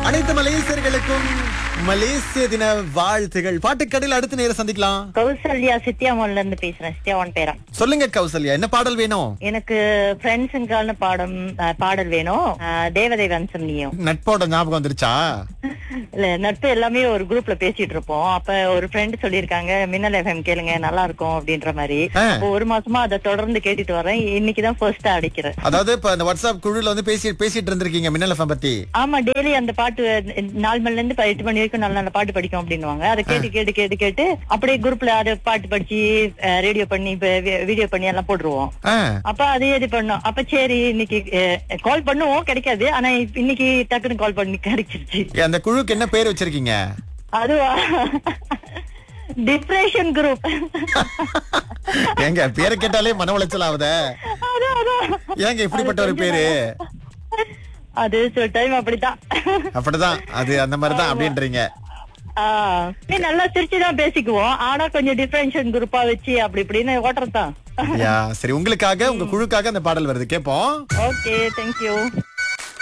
அனைத்து மலேசியர்களுக்கும் மலேசிய தின வாழ்த்துகள் பாட்டுக்கடையில் அடுத்த நேரம் சந்திக்கலாம் கௌசல்யா சித்தியாமோன்ல இருந்து பேசுறேன் சித்தியாவான் பேரா சொல்லுங்க கௌசல்யா என்ன பாடல் வேணும் எனக்கு ஃப்ரெண்ட்ஸுங்கான பாடம் அஹ், பாடல் வேணும் அஹ், தேவதை வம்சம் நீயும் நட்போட ஞாபகம் வந்துருச்சா இல்ல நட்பு எல்லாமே ஒரு குரூப்ல பேசிட்டு இருப்போம் அப்ப ஒரு ஃப்ரெண்ட் சொல்லியிருக்காங்க மின்னல் எஃப்எம் கேளுங்க நல்லா இருக்கும் அப்படின்ற மாதிரி ஆ. அப்போ ஒரு மாசமா அதை தொடர்ந்து கேட்டுட்டு வரேன் இன்னைக்குதான் ஃபர்ஸ்டா அடிக்கிறேன் அதாவது இப்ப இந்த வாட்ஸ்அப் குழுல வந்து பேசி பேசிட்டு இருந்திருக்கீங்க மின்னல் எஃப்எம் பத்தி ஆமா டெய்லி அந்த பாட்டு அஹ், நாலு மணில இருந்து ப- எட்டு மணி வரைக்கும் நல்ல நல்ல பாட்டு படிக்கும் அப்படின்னுவாங்க அதை கேட்டு கேட்டு கேட்டு கேட்டு அப்படியே குரூப்ல அதை பாட்டு படிச்சு ரேடியோ பண்ணி வீடியோ பண்ணி எல்லாம் போட்டுருவோம் ஆ, அப்ப அதே இது பண்ணோம் அப்ப சரி இன்னைக்கு கால் பண்ணுவோம் கிடைக்காது ஆனா இப்ப இன்னைக்கு டக்குன்னு கால் பண்ணி கிடைச்சிருச்சு அந்த குழுக்கு என்ன பேர் வச்சிருக்கீங்க அதுவா டிப்ரெஷன் குரூப் ஏங்க பேரை கேட்டாலே மன உளைச்சல் ஆகுதே ஏங்க இப்படிப்பட்ட ஒரு பேரு அது சில டைம் அப்படித்தான் அப்படிதான் அது அந்த மாதிரிதான் அப்படின்றீங்க ஆஹ் ஏய், நல்லா சிரிச்சுதான் பேசிக்குவோம் ஆனா கொஞ்சம் டிஃபரன்ஷியன் குரூப்பா வச்சு அப்படி இப்படின்னு ஓட்டுறதுதான் யா சரி உங்களுக்காக உங்க குழுக்காக அந்த பாடல் வருது கேப்போம் ஓகே தேங்க்யூ